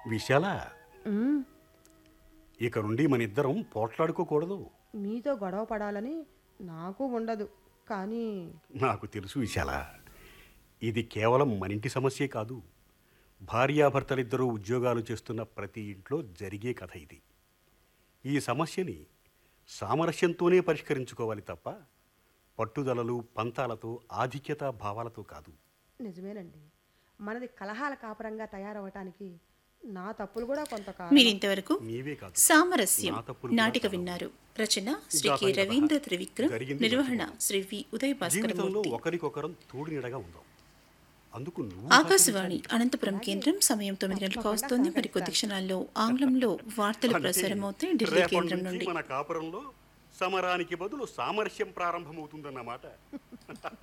విశాల ఉమ్, ఇక నుండి మన ఇద్దరం పోట్లాడుకోకూడదు మీతో గొడవ పడాలని నాకు ఉండదు కానీ నాకు తెలుసు విశాల ఇది కేవలం మన ఇంటి సమస్యే కాదు భార్యాభర్తలిద్దరూ ఉద్యోగాలు చేస్తున్న ప్రతి ఇంట్లో జరిగే కథ ఇది ఈ సమస్యని సామరస్యంతోనే పరిష్కరించుకోవాలి తప్ప పట్టుదలలు పంతాలతో ఆధిక్యతా భావాలతో కాదు నిజమేనండి మనది కలహాల కాపురంగా తయారవటానికి నా తప్పులు కూడా కొంత కారణం. మీరింతవరకు నీవే కాదు సామరస్యం నా తప్పులు కూడా నాటిక కాదు. విన్నారు రచన శ్రీ కె జాతీయ రవీంద్ర కథ. త్రివిక్రమ్ జరిగింది నిర్వహణ మర్చిపోను. శ్రీ వి ఉదయ్ జీవితంలో భాస్కరమూర్తి ఒకరికొకరం తోడు నీడగా ఉందాం అందుకు నువ్వు ఆకాశవాణి అనంతపురం కేంద్రం సమయం తొమ్మిది గంటలకు వస్తోంది మరి కొద్ది క్షణాల్లో ఆంగ్లంలో వార్తలు అంటే ప్రసారం అవుతాయి ఢిల్లీ రేపటి కేంద్రం నుంచి నుండి మన కాపురంలో సమరానికి బదులు సామరస్యం ప్రారంభమవుతుందన్నమాట